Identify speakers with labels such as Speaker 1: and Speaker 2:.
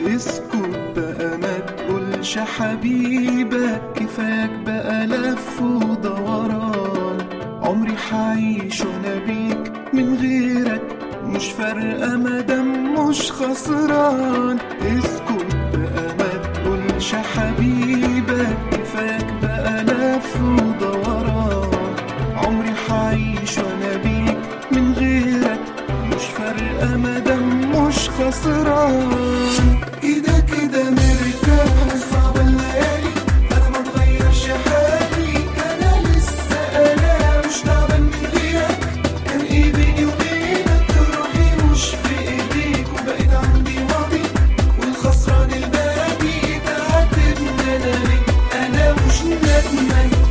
Speaker 1: اسكت بقى ما تقولش حبيبك كفاك بقى لف ودوران عمري حعيش وانا بيك من غيرك مش فارقة مادام مش خسران اسكت بقى ما تقولش حبيبك كفاك بقى لف ودوران عمري حعيش وانا بيك من غيرك مش فارقة مادام مش خسران كده كده مرتاح صعب الليالي انا ما اتغيرش حالي انا لسه انا مش تعبان من غيرك كان ايه بيني وبينك روحي مش في ايديك وبقيت عندي ماضي والخسران الباقي تعاتبني انا ليه انا مش ندمان